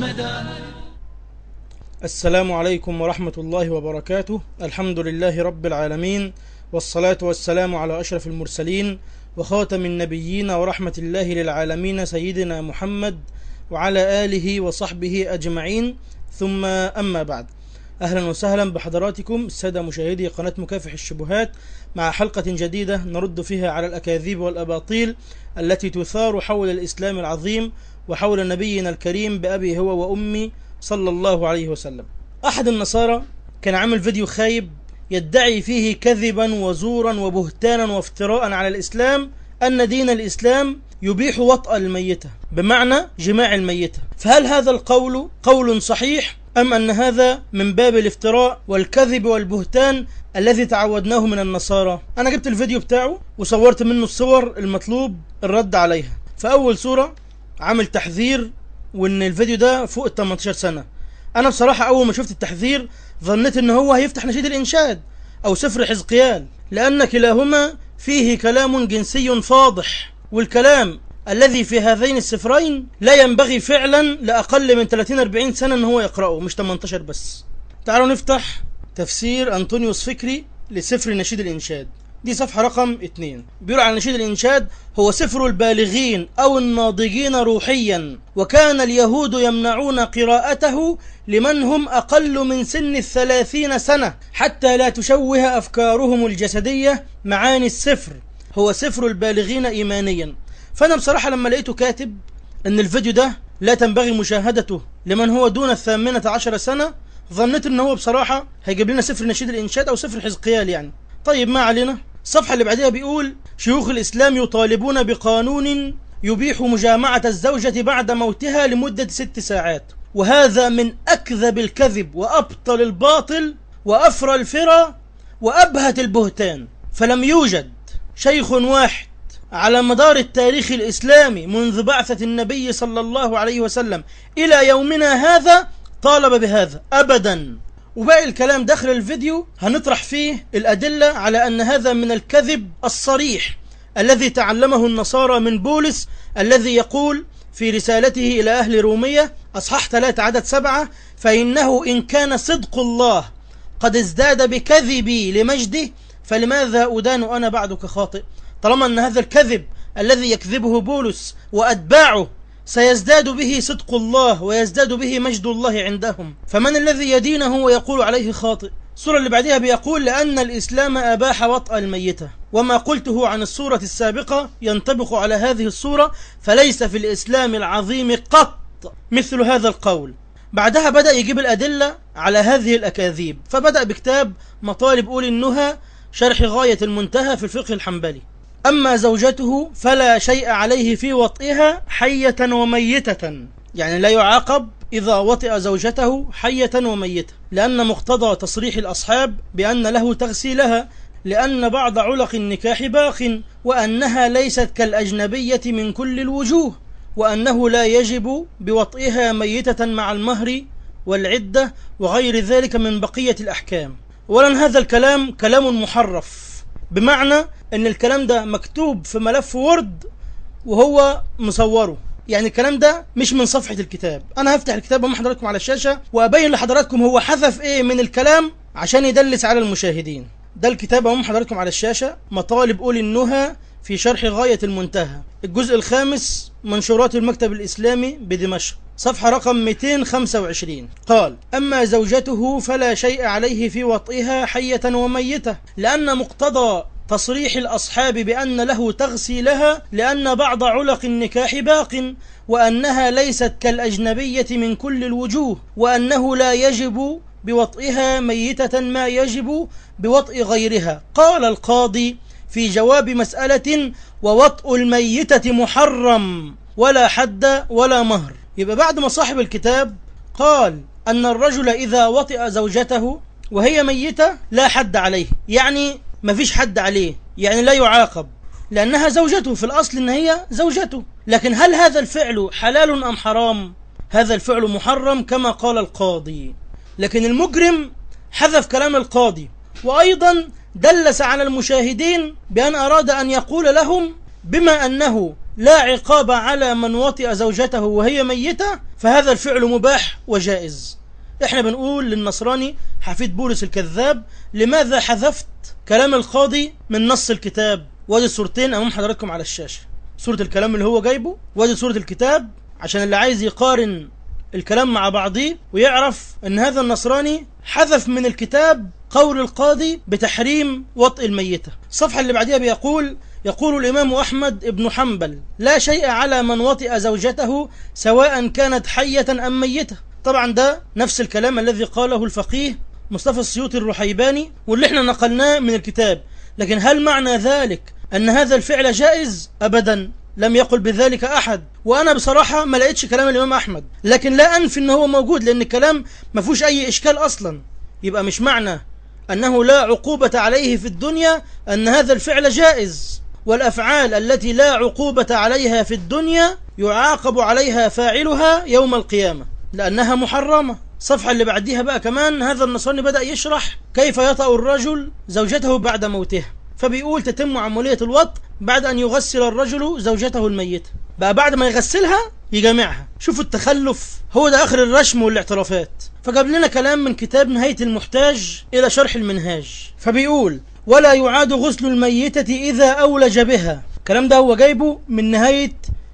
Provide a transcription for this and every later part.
السلام عليكم ورحمة الله وبركاته الحمد لله رب العالمين والصلاة والسلام على أشرف المرسلين وخاتم النبيين ورحمة الله للعالمين سيدنا محمد وعلى آله وصحبه أجمعين ثم أما بعد أهلا وسهلا بحضراتكم السادة مشاهدي قناة مكافح الشبهات مع حلقة جديدة نرد فيها على الأكاذيب والأباطيل التي تثار حول الإسلام العظيم وحول نبينا الكريم بأبي هو وأمي صلى الله عليه وسلم أحد النصارى كان عامل فيديو خايب يدعي فيه كذبا وزورا وبهتانا وافتراء على الإسلام أن دين الإسلام يبيح وطأ الميتة بمعنى جماع الميتة فهل هذا القول قول صحيح أم أن هذا من باب الافتراء والكذب والبهتان الذي تعودناه من النصارى أنا جبت الفيديو بتاعه وصورت منه الصور المطلوب الرد عليها فأول صورة عامل تحذير وان الفيديو ده فوق ال 18 سنة انا بصراحة اول ما شفت التحذير ظنيت ان هو هيفتح نشيد الانشاد او سفر حزقيال لان كلاهما فيه كلام جنسي فاضح والكلام الذي في هذين السفرين لا ينبغي فعلا لأقل من 30-40 سنة ان هو يقرأه مش 18 بس تعالوا نفتح تفسير أنطونيوس فكري لسفر نشيد الإنشاد دي صفحة رقم اتنين بيقول عن نشيد الإنشاد هو سفر البالغين أو الناضجين روحيا وكان اليهود يمنعون قراءته لمن هم أقل من سن الثلاثين سنة حتى لا تشوه أفكارهم الجسدية معاني السفر هو سفر البالغين إيمانيا فأنا بصراحة لما لقيته كاتب أن الفيديو ده لا تنبغي مشاهدته لمن هو دون الثامنة عشر سنة ظنيت أن هو بصراحة هيجيب لنا سفر نشيد الإنشاد أو سفر حزقيال يعني طيب ما علينا الصفحة اللي بعدها بيقول شيوخ الإسلام يطالبون بقانون يبيح مجامعة الزوجة بعد موتها لمدة ست ساعات وهذا من أكذب الكذب وأبطل الباطل وأفرى الفرى وأبهت البهتان فلم يوجد شيخ واحد على مدار التاريخ الإسلامي منذ بعثة النبي صلى الله عليه وسلم إلى يومنا هذا طالب بهذا أبدا وباقي الكلام داخل الفيديو هنطرح فيه الأدلة على أن هذا من الكذب الصريح الذي تعلمه النصارى من بولس الذي يقول في رسالته إلى أهل رومية أصحاح 3 عدد 7 فإنه إن كان صدق الله قد ازداد بكذبي لمجده فلماذا أدان أنا بعدك خاطئ طالما أن هذا الكذب الذي يكذبه بولس وأتباعه سيزداد به صدق الله ويزداد به مجد الله عندهم فمن الذي يدينه ويقول عليه خاطئ السورة اللي بعدها بيقول لأن الإسلام أباح وطأ الميتة وما قلته عن السورة السابقة ينطبق على هذه السورة فليس في الإسلام العظيم قط مثل هذا القول بعدها بدأ يجيب الأدلة على هذه الأكاذيب فبدأ بكتاب مطالب أولي النهى شرح غاية المنتهى في الفقه الحنبلي أما زوجته فلا شيء عليه في وطئها حية وميتة يعني لا يعاقب إذا وطئ زوجته حية وميتة لأن مقتضى تصريح الأصحاب بأن له تغسيلها لأن بعض علق النكاح باق وأنها ليست كالأجنبية من كل الوجوه وأنه لا يجب بوطئها ميتة مع المهر والعدة وغير ذلك من بقية الأحكام ولن هذا الكلام كلام محرف بمعنى ان الكلام ده مكتوب في ملف وورد وهو مصوره يعني الكلام ده مش من صفحة الكتاب انا هفتح الكتاب امام حضراتكم على الشاشة وابين لحضراتكم هو حذف ايه من الكلام عشان يدلس على المشاهدين ده الكتاب امام حضراتكم على الشاشة مطالب اولي النهى في شرح غاية المنتهى الجزء الخامس منشورات المكتب الإسلامي بدمشق صفحة رقم 225 قال أما زوجته فلا شيء عليه في وطئها حية وميتة لأن مقتضى تصريح الأصحاب بأن له تغسيلها لأن بعض علق النكاح باق وأنها ليست كالأجنبية من كل الوجوه وأنه لا يجب بوطئها ميتة ما يجب بوطئ غيرها قال القاضي في جواب مسألة ووطء الميتة محرم ولا حد ولا مهر يبقى بعد ما صاحب الكتاب قال أن الرجل إذا وطئ زوجته وهي ميتة لا حد عليه يعني ما فيش حد عليه يعني لا يعاقب لأنها زوجته في الأصل أن هي زوجته لكن هل هذا الفعل حلال أم حرام هذا الفعل محرم كما قال القاضي لكن المجرم حذف كلام القاضي وأيضا دلس على المشاهدين بأن أراد أن يقول لهم بما أنه لا عقاب على من وطئ زوجته وهي ميتة فهذا الفعل مباح وجائز احنا بنقول للنصراني حفيد بولس الكذاب لماذا حذفت كلام القاضي من نص الكتاب وادي الصورتين امام حضراتكم على الشاشة صورة الكلام اللي هو جايبه وادي صورة الكتاب عشان اللي عايز يقارن الكلام مع بعضيه ويعرف ان هذا النصراني حذف من الكتاب قول القاضي بتحريم وطء الميتة الصفحة اللي بعدها بيقول يقول الإمام أحمد بن حنبل لا شيء على من وطئ زوجته سواء كانت حية أم ميتة طبعا ده نفس الكلام الذي قاله الفقيه مصطفى السيوطي الرحيباني واللي احنا نقلناه من الكتاب لكن هل معنى ذلك أن هذا الفعل جائز أبدا لم يقل بذلك أحد وأنا بصراحة ما لقيتش كلام الإمام أحمد لكن لا أنفي أنه هو موجود لأن الكلام ما فيهوش أي إشكال أصلا يبقى مش معنى أنه لا عقوبة عليه في الدنيا أن هذا الفعل جائز والأفعال التي لا عقوبة عليها في الدنيا يعاقب عليها فاعلها يوم القيامة لأنها محرمة الصفحة اللي بعديها بقى كمان هذا النصراني بدأ يشرح كيف يطأ الرجل زوجته بعد موتها فبيقول تتم عملية الوط بعد أن يغسل الرجل زوجته الميتة بقى بعد ما يغسلها يجامعها شوفوا التخلف هو ده آخر الرشم والاعترافات فجاب لنا كلام من كتاب نهاية المحتاج إلى شرح المنهاج فبيقول ولا يعاد غسل الميتة إذا أولج بها الكلام ده هو جايبه من نهاية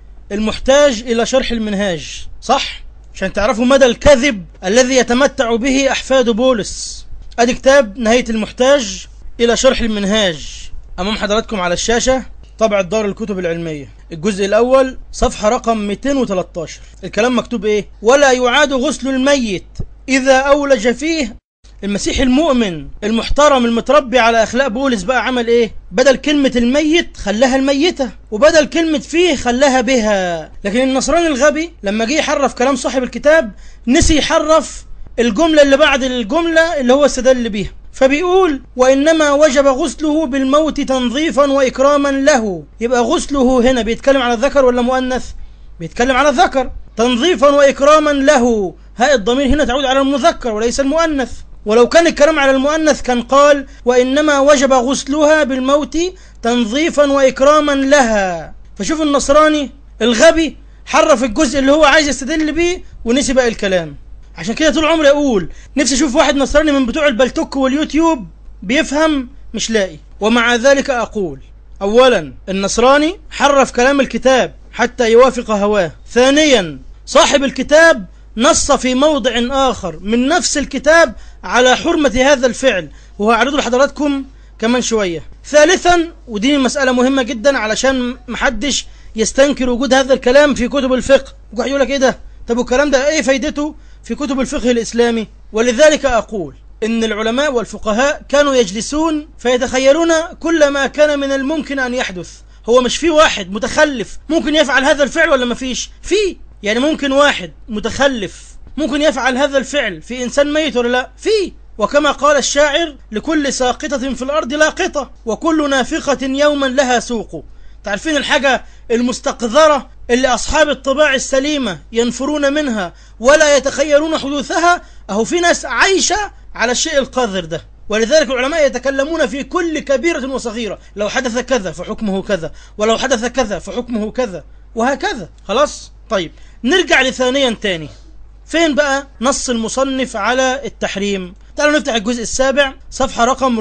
المحتاج إلى شرح المنهاج صح؟ عشان تعرفوا مدى الكذب الذي يتمتع به أحفاد بولس أدي كتاب نهاية المحتاج إلى شرح المنهاج أمام حضراتكم على الشاشة طبع دار الكتب العلمية الجزء الأول صفحة رقم 213 الكلام مكتوب إيه ولا يعاد غسل الميت إذا أولج فيه المسيح المؤمن المحترم المتربي على أخلاق بولس بقى عمل إيه بدل كلمة الميت خلاها الميتة وبدل كلمة فيه خلاها بها لكن النصراني الغبي لما جه يحرف كلام صاحب الكتاب نسي يحرف الجملة اللي بعد الجملة اللي هو استدل بيها فبيقول وإنما وجب غسله بالموت تنظيفا وإكراما له يبقى غسله هنا بيتكلم على الذكر ولا مؤنث بيتكلم على الذكر تنظيفا وإكراما له هاء الضمير هنا تعود على المذكر وليس المؤنث ولو كان الكلام على المؤنث كان قال وإنما وجب غسلها بالموت تنظيفا وإكراما لها فشوف النصراني الغبي حرف الجزء اللي هو عايز يستدل بيه ونسي بقى الكلام عشان كده طول عمري اقول نفسي اشوف واحد نصراني من بتوع البلتوك واليوتيوب بيفهم مش لاقي ومع ذلك اقول اولا النصراني حرف كلام الكتاب حتى يوافق هواه ثانيا صاحب الكتاب نص في موضع اخر من نفس الكتاب على حرمة هذا الفعل وهعرضه لحضراتكم كمان شوية ثالثا ودي مسألة مهمة جدا علشان محدش يستنكر وجود هذا الكلام في كتب الفقه واحد يقول لك ايه ده طب والكلام ده ايه فايدته في كتب الفقه الإسلامي ولذلك أقول إن العلماء والفقهاء كانوا يجلسون فيتخيلون كل ما كان من الممكن أن يحدث هو مش في واحد متخلف ممكن يفعل هذا الفعل ولا ما فيش في يعني ممكن واحد متخلف ممكن يفعل هذا الفعل في إنسان ميت ولا لا في وكما قال الشاعر لكل ساقطة في الأرض لاقطة وكل نافقة يوما لها سوق تعرفين الحاجة المستقذرة اللي أصحاب الطباع السليمة ينفرون منها ولا يتخيلون حدوثها أهو في ناس عايشة على الشيء القذر ده ولذلك العلماء يتكلمون في كل كبيرة وصغيرة لو حدث كذا فحكمه كذا ولو حدث كذا فحكمه كذا وهكذا خلاص طيب نرجع لثانيا تاني فين بقى نص المصنف على التحريم تعالوا نفتح الجزء السابع صفحة رقم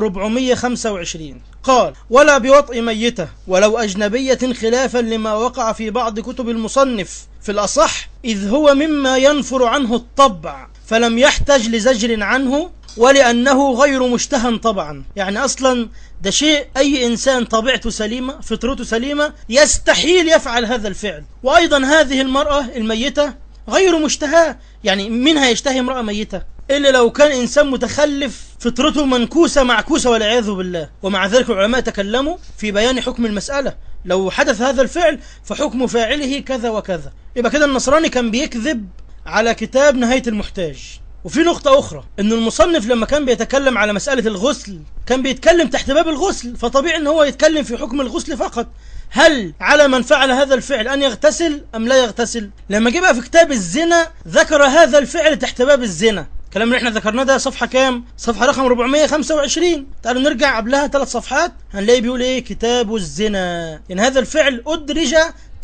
425 قال ولا بوطء ميتة ولو أجنبية خلافا لما وقع في بعض كتب المصنف في الأصح إذ هو مما ينفر عنه الطبع فلم يحتج لزجر عنه ولأنه غير مشتهى طبعا يعني أصلا ده شيء أي إنسان طبيعته سليمة فطرته سليمة يستحيل يفعل هذا الفعل وأيضا هذه المرأة الميتة غير مشتهاة يعني منها يشتهي امرأة ميتة إلا لو كان إنسان متخلف فطرته منكوسة معكوسة والعياذ بالله ومع ذلك العلماء تكلموا في بيان حكم المسألة لو حدث هذا الفعل فحكم فاعله كذا وكذا يبقى كده النصراني كان بيكذب على كتاب نهاية المحتاج وفي نقطة أخرى إن المصنف لما كان بيتكلم على مسألة الغسل كان بيتكلم تحت باب الغسل فطبيعي إن هو يتكلم في حكم الغسل فقط هل على من فعل هذا الفعل أن يغتسل أم لا يغتسل لما جه بقى في كتاب الزنا ذكر هذا الفعل تحت باب الزنا الكلام اللي احنا ذكرناه ده صفحة كام؟ صفحة رقم 425 تعالوا نرجع قبلها ثلاث صفحات هنلاقي بيقول ايه كتاب الزنا يعني هذا الفعل أدرج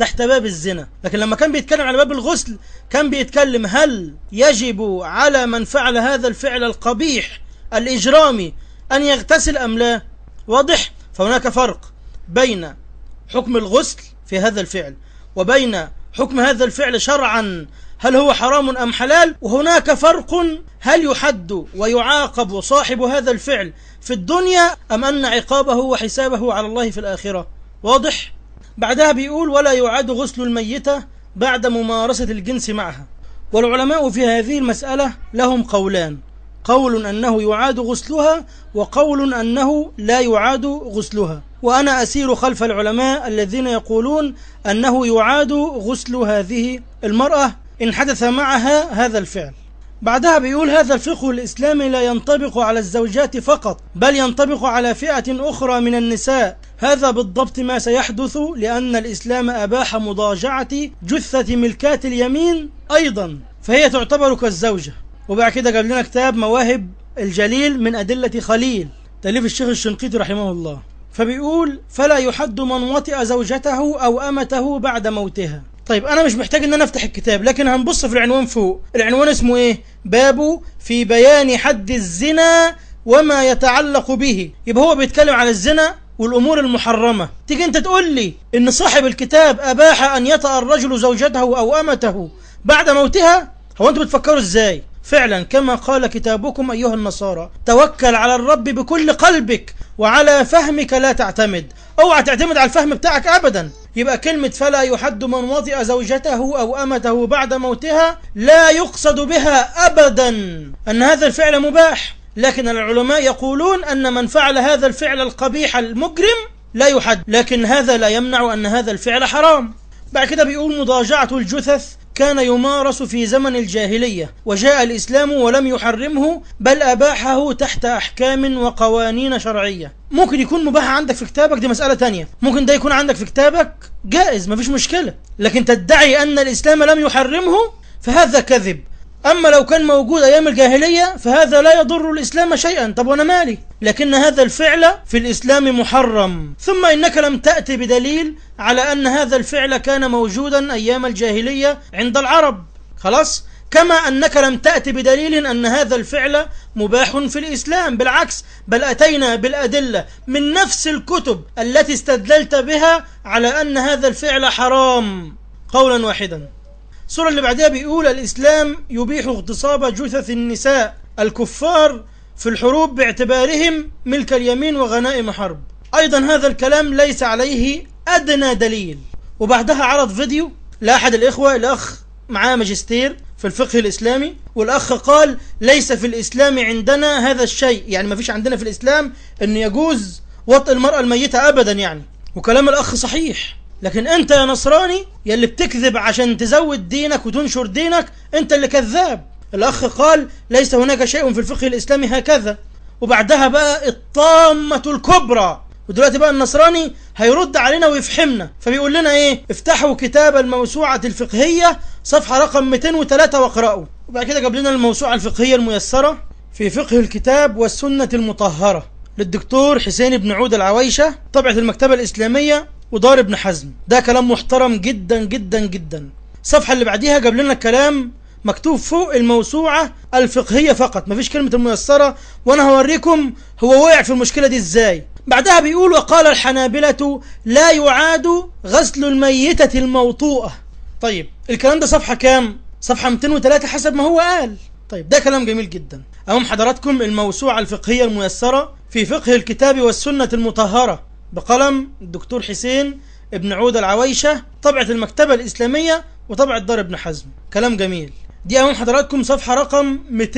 تحت باب الزنا لكن لما كان بيتكلم على باب الغسل كان بيتكلم هل يجب على من فعل هذا الفعل القبيح الإجرامي أن يغتسل أم لا واضح فهناك فرق بين حكم الغسل في هذا الفعل وبين حكم هذا الفعل شرعا هل هو حرام أم حلال وهناك فرق هل يحد ويعاقب صاحب هذا الفعل في الدنيا أم أن عقابه وحسابه على الله في الآخرة واضح بعدها بيقول ولا يعاد غسل الميتة بعد ممارسة الجنس معها والعلماء في هذه المسألة لهم قولان قول أنه يعاد غسلها وقول أنه لا يعاد غسلها وأنا أسير خلف العلماء الذين يقولون أنه يعاد غسل هذه المرأة إن حدث معها هذا الفعل بعدها بيقول هذا الفقه الإسلامي لا ينطبق على الزوجات فقط بل ينطبق على فئة أخرى من النساء هذا بالضبط ما سيحدث لأن الإسلام أباح مضاجعة جثة ملكات اليمين أيضا فهي تعتبر كالزوجة وبعد كده جاب لنا كتاب مواهب الجليل من أدلة خليل تأليف الشيخ الشنقيطي رحمه الله فبيقول فلا يحد من وطئ زوجته أو أمته بعد موتها طيب أنا مش محتاج إن أنا أفتح الكتاب لكن هنبص في العنوان فوق العنوان اسمه إيه باب في بيان حد الزنا وما يتعلق به يبقى هو بيتكلم عن الزنا والأمور المحرمة تيجي أنت تقول لي إن صاحب الكتاب أباح أن يطأ الرجل زوجته أو أمته بعد موتها هو أنتوا بتفكروا إزاي فعلا كما قال كتابكم أيها النصارى توكل على الرب بكل قلبك وعلى فهمك لا تعتمد اوعى تعتمد على الفهم بتاعك أبدا يبقى كلمة فلا يحد من وطئ زوجته أو أمته بعد موتها لا يقصد بها أبدا أن هذا الفعل مباح لكن العلماء يقولون أن من فعل هذا الفعل القبيح المجرم لا يحد لكن هذا لا يمنع أن هذا الفعل حرام بعد كده بيقول مضاجعة الجثث كان يمارس في زمن الجاهلية وجاء الإسلام ولم يحرمه بل أباحه تحت أحكام وقوانين شرعية ممكن يكون مباح عندك في كتابك دي مسألة تانية ممكن ده يكون عندك في كتابك جائز مفيش مشكلة لكن تدعي أن الإسلام لم يحرمه فهذا كذب أما لو كان موجود أيام الجاهلية فهذا لا يضر الإسلام شيئا طب وأنا مالي لكن هذا الفعل في الإسلام محرم ثم إنك لم تأتي بدليل على أن هذا الفعل كان موجودا أيام الجاهلية عند العرب خلاص كما أنك لم تأتي بدليل أن هذا الفعل مباح في الإسلام بالعكس بل أتينا بالأدلة من نفس الكتب التي استدللت بها على أن هذا الفعل حرام قولا واحدا السورة اللي بعدها بيقول الإسلام يبيح اغتصاب جثث النساء الكفار في الحروب باعتبارهم ملك اليمين وغنائم حرب أيضا هذا الكلام ليس عليه أدنى دليل وبعدها عرض فيديو لأحد الإخوة الأخ معاه ماجستير في الفقه الإسلامي والأخ قال ليس في الإسلام عندنا هذا الشيء يعني ما فيش عندنا في الإسلام أن يجوز وطء المرأة الميتة أبدا يعني وكلام الأخ صحيح لكن أنت يا نصراني يلي بتكذب عشان تزود دينك وتنشر دينك أنت اللي كذاب الأخ قال ليس هناك شيء في الفقه الإسلامي هكذا وبعدها بقى الطامة الكبرى ودلوقتي بقى النصراني هيرد علينا ويفحمنا فبيقول لنا ايه افتحوا كتاب الموسوعة الفقهية صفحة رقم 203 واقرأوا وبعد كده جاب لنا الموسوعة الفقهية الميسرة في فقه الكتاب والسنة المطهرة للدكتور حسين بن عود العويشة طبعة المكتبة الإسلامية ودار ابن حزم ده كلام محترم جدا جدا جدا الصفحة اللي بعديها جاب لنا كلام مكتوب فوق الموسوعة الفقهية فقط مفيش كلمة الميسرة وانا هوريكم هو وقع في المشكلة دي ازاي بعدها بيقول وقال الحنابلة لا يعاد غسل الميتة الموطوءة طيب الكلام ده صفحة كام صفحة 203 حسب ما هو قال طيب ده كلام جميل جدا أمام حضراتكم الموسوعة الفقهية الميسرة في فقه الكتاب والسنة المطهرة بقلم الدكتور حسين ابن عود العويشة طبعة المكتبة الإسلامية وطبعة دار ابن حزم كلام جميل دي أمام حضراتكم صفحة رقم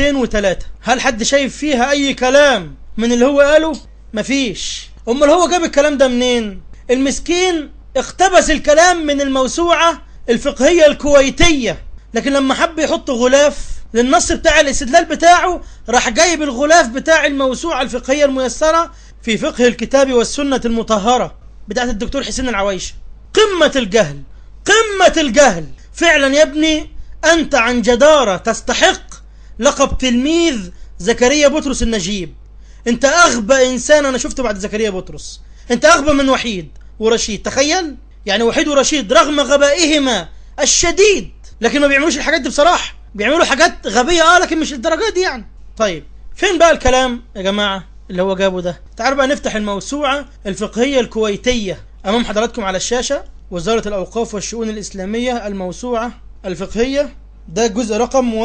203 هل حد شايف فيها أي كلام من اللي هو قاله مفيش امال هو جاب الكلام ده منين المسكين اقتبس الكلام من الموسوعة الفقهية الكويتية لكن لما حب يحط غلاف للنص بتاع الاستدلال بتاعه راح جايب الغلاف بتاع الموسوعة الفقهية الميسرة في فقه الكتاب والسنة المطهرة بتاعت الدكتور حسين العويش قمة الجهل قمة الجهل فعلا يا ابني أنت عن جدارة تستحق لقب تلميذ زكريا بطرس النجيب انت اغبى انسان انا شفته بعد زكريا بطرس انت اغبى من وحيد ورشيد تخيل يعني وحيد ورشيد رغم غبائهما الشديد لكن ما بيعملوش الحاجات دي بصراحة بيعملوا حاجات غبية اه لكن مش الدرجات دي يعني طيب فين بقى الكلام يا جماعة اللي هو جابه ده تعالوا بقى نفتح الموسوعة الفقهية الكويتية أمام حضراتكم على الشاشة وزارة الأوقاف والشؤون الإسلامية الموسوعة الفقهية ده الجزء رقم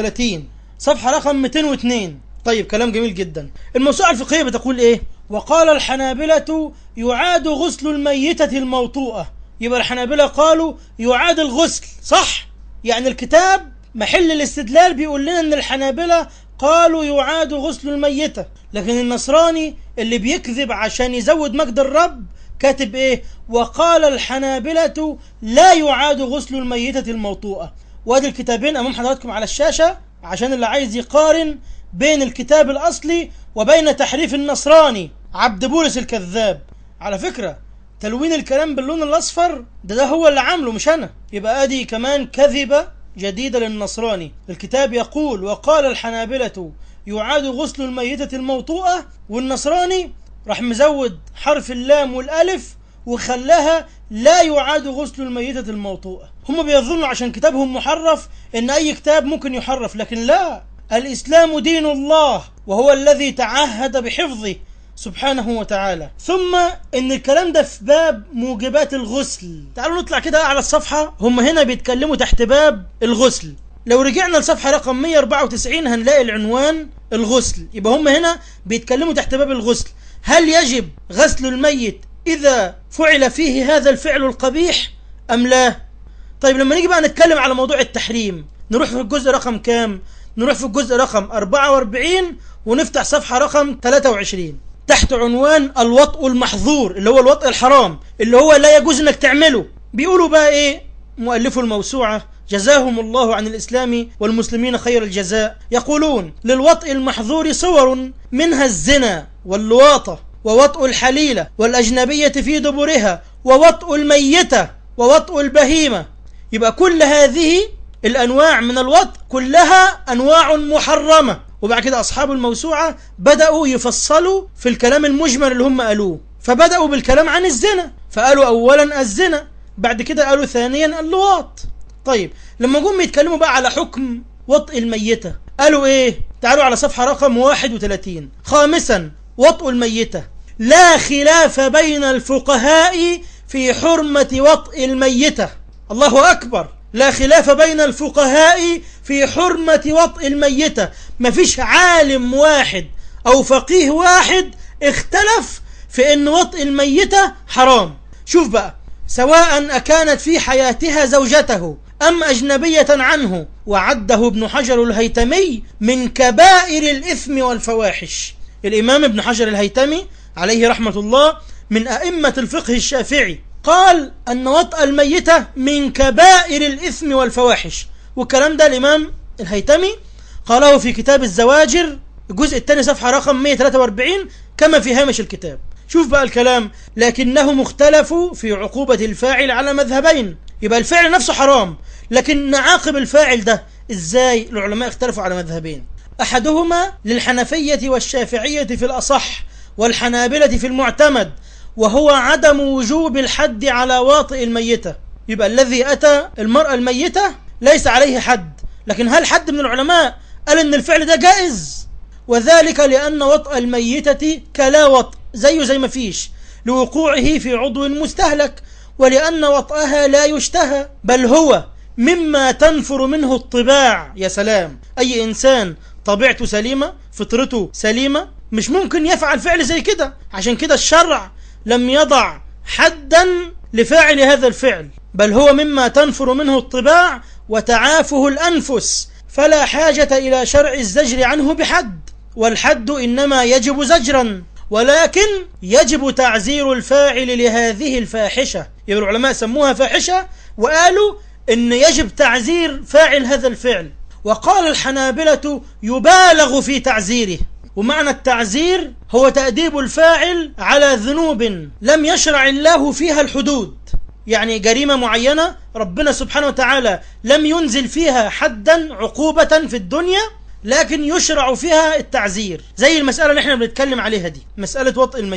31 صفحة رقم 202 طيب كلام جميل جدا الموسوعة الفقهية بتقول إيه وقال الحنابلة يعاد غسل الميتة الموطوءة يبقى الحنابلة قالوا يعاد الغسل صح يعني الكتاب محل الاستدلال بيقول لنا ان الحنابلة قالوا يعاد غسل الميتة لكن النصراني اللي بيكذب عشان يزود مجد الرب كاتب ايه وقال الحنابلة لا يعاد غسل الميتة الموطوءة وادي الكتابين امام حضراتكم على الشاشة عشان اللي عايز يقارن بين الكتاب الاصلي وبين تحريف النصراني عبد بولس الكذاب على فكرة تلوين الكلام باللون الاصفر ده ده هو اللي عامله مش انا يبقى ادي كمان كذبة جديدة للنصراني الكتاب يقول وقال الحنابلة يعاد غسل الميتة الموطوءة والنصراني راح مزود حرف اللام والالف وخلاها لا يعاد غسل الميتة الموطوءة هم بيظنوا عشان كتابهم محرف ان اي كتاب ممكن يحرف لكن لا الاسلام دين الله وهو الذي تعهد بحفظه سبحانه وتعالى ثم ان الكلام ده في باب موجبات الغسل تعالوا نطلع كده على الصفحة هم هنا بيتكلموا تحت باب الغسل لو رجعنا لصفحة رقم 194 هنلاقي العنوان الغسل يبقى هم هنا بيتكلموا تحت باب الغسل هل يجب غسل الميت إذا فعل فيه هذا الفعل القبيح أم لا طيب لما نيجي بقى نتكلم على موضوع التحريم نروح في الجزء رقم كام نروح في الجزء رقم 44 ونفتح صفحة رقم 23 تحت عنوان الوطء المحظور اللي هو الوطء الحرام اللي هو لا يجوز انك تعمله بيقولوا بقى ايه مؤلفو الموسوعة جزاهم الله عن الإسلام والمسلمين خير الجزاء يقولون للوطء المحظور صور منها الزنا واللواطة ووطء الحليلة والأجنبية في دبرها ووطء الميتة ووطء البهيمة يبقى كل هذه الأنواع من الوطء كلها أنواع محرمة وبعد كده أصحاب الموسوعة بدأوا يفصلوا في الكلام المجمل اللي هم قالوه فبدأوا بالكلام عن الزنا فقالوا أولا الزنا بعد كده قالوا ثانيا اللواط طيب لما جم يتكلموا بقى على حكم وطء الميتة قالوا ايه تعالوا على صفحة رقم 31 خامسا وطء الميتة لا خلاف بين الفقهاء في حرمة وطء الميتة الله أكبر لا خلاف بين الفقهاء في حرمة وطء الميتة مفيش عالم واحد أو فقيه واحد اختلف في أن وطء الميتة حرام شوف بقى سواء أكانت في حياتها زوجته أم أجنبية عنه وعده ابن حجر الهيتمي من كبائر الإثم والفواحش الإمام ابن حجر الهيتمي عليه رحمة الله من أئمة الفقه الشافعي قال أن وطأ الميتة من كبائر الإثم والفواحش والكلام ده الإمام الهيتمي قاله في كتاب الزواجر الجزء الثاني صفحة رقم 143 كما في هامش الكتاب شوف بقى الكلام لكنهم اختلفوا في عقوبة الفاعل على مذهبين يبقى الفعل نفسه حرام لكن نعاقب الفاعل ده ازاي العلماء اختلفوا على مذهبين احدهما للحنفية والشافعية في الاصح والحنابلة في المعتمد وهو عدم وجوب الحد على واطئ الميتة يبقى الذي اتى المرأة الميتة ليس عليه حد لكن هل حد من العلماء قال ان الفعل ده جائز وذلك لان وطأ الميتة كلا وطأ زيه زي ما فيش لوقوعه في عضو مستهلك ولأن وطأها لا يشتهى بل هو مما تنفر منه الطباع يا سلام أي إنسان طبيعته سليمة فطرته سليمة مش ممكن يفعل فعل زي كده عشان كده الشرع لم يضع حدا لفاعل هذا الفعل بل هو مما تنفر منه الطباع وتعافه الأنفس فلا حاجة إلى شرع الزجر عنه بحد والحد إنما يجب زجرا ولكن يجب تعزير الفاعل لهذه الفاحشة يبقى العلماء سموها فاحشة وقالوا إن يجب تعزير فاعل هذا الفعل وقال الحنابلة يبالغ في تعزيره ومعنى التعزير هو تأديب الفاعل على ذنوب لم يشرع الله فيها الحدود يعني جريمة معينة ربنا سبحانه وتعالى لم ينزل فيها حدا عقوبة في الدنيا لكن يشرع فيها التعزير زي المسألة اللي احنا بنتكلم عليها دي مسألة وطء الميتة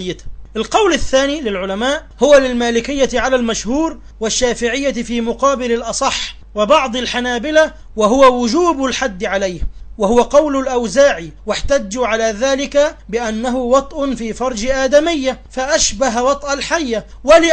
القول الثاني للعلماء هو للمالكية على المشهور والشافعية في مقابل الأصح وبعض الحنابلة وهو وجوب الحد عليه وهو قول الأوزاعي واحتجوا على ذلك بأنه وطء في فرج آدمية فأشبه وطأ الحية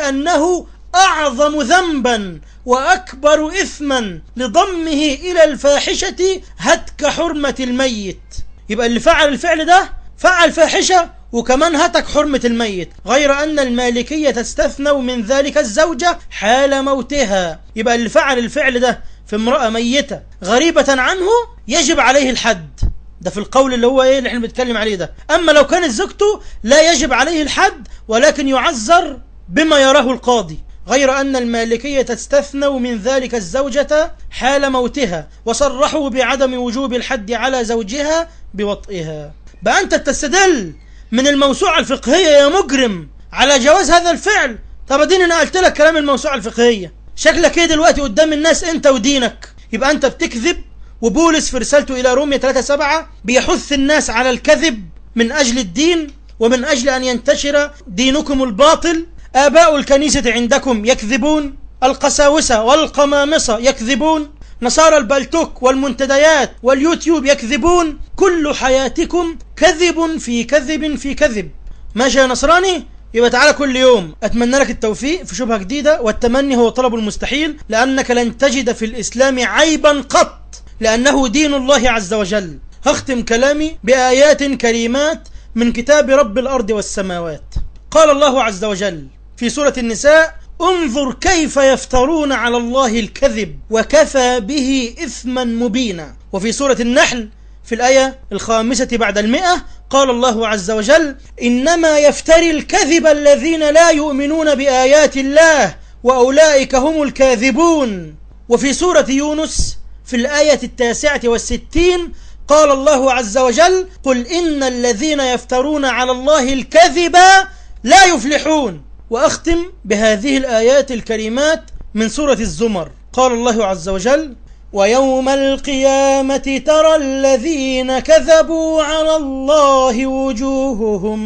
ولأنه أعظم ذنبا وأكبر إثما لضمه إلى الفاحشة هتك حرمة الميت يبقى اللي فعل الفعل ده فعل فاحشة وكمان هتك حرمة الميت غير أن المالكية تستثنى من ذلك الزوجة حال موتها يبقى اللي فعل الفعل ده في امرأة ميتة غريبة عنه يجب عليه الحد ده في القول اللي هو ايه اللي احنا بنتكلم عليه ده اما لو كانت زوجته لا يجب عليه الحد ولكن يعذر بما يراه القاضي غير أن المالكية تستثنى من ذلك الزوجة حال موتها وصرحوا بعدم وجوب الحد على زوجها بوطئها بقى أنت تستدل من الموسوعة الفقهية يا مجرم على جواز هذا الفعل طب اديني نقلت لك كلام الموسوعة الفقهية شكلك ايه دلوقتي قدام الناس انت ودينك يبقى انت بتكذب وبولس في رسالته الى رومية 3 7 بيحث الناس على الكذب من اجل الدين ومن اجل ان ينتشر دينكم الباطل آباء الكنيسة عندكم يكذبون القساوسة والقمامصة يكذبون نصارى البلتوك والمنتديات واليوتيوب يكذبون كل حياتكم كذب في كذب في كذب ماشي يا نصراني يبقى تعالى كل يوم اتمنى لك التوفيق في شبهه جديده والتمني هو طلب المستحيل لانك لن تجد في الاسلام عيبا قط لانه دين الله عز وجل هختم كلامي بايات كريمات من كتاب رب الارض والسماوات قال الله عز وجل في سوره النساء انظر كيف يفترون على الله الكذب وكفى به اثما مبينا وفي سوره النحل في الآية الخامسة بعد المئة قال الله عز وجل إنما يفتري الكذب الذين لا يؤمنون بآيات الله وأولئك هم الكاذبون وفي سورة يونس في الآية التاسعة والستين قال الله عز وجل قل إن الذين يفترون على الله الكذب لا يفلحون وأختم بهذه الآيات الكريمات من سورة الزمر قال الله عز وجل ويوم القيامة ترى الذين كذبوا على الله وجوههم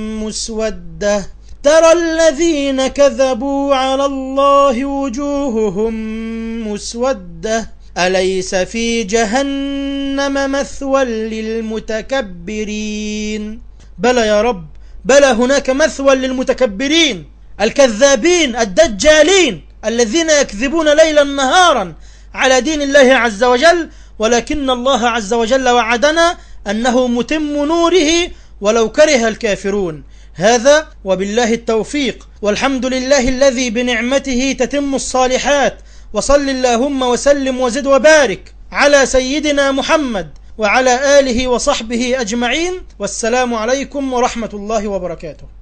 مسودة ترى الذين كذبوا على الله وجوههم مسودة أليس في جهنم مثوى للمتكبرين بلى يا رب بلى هناك مثوى للمتكبرين الكذابين الدجالين الذين يكذبون ليلا نهارا على دين الله عز وجل ولكن الله عز وجل وعدنا أنه متم نوره ولو كره الكافرون هذا وبالله التوفيق والحمد لله الذي بنعمته تتم الصالحات وصل اللهم وسلم وزد وبارك على سيدنا محمد وعلى آله وصحبه أجمعين والسلام عليكم ورحمة الله وبركاته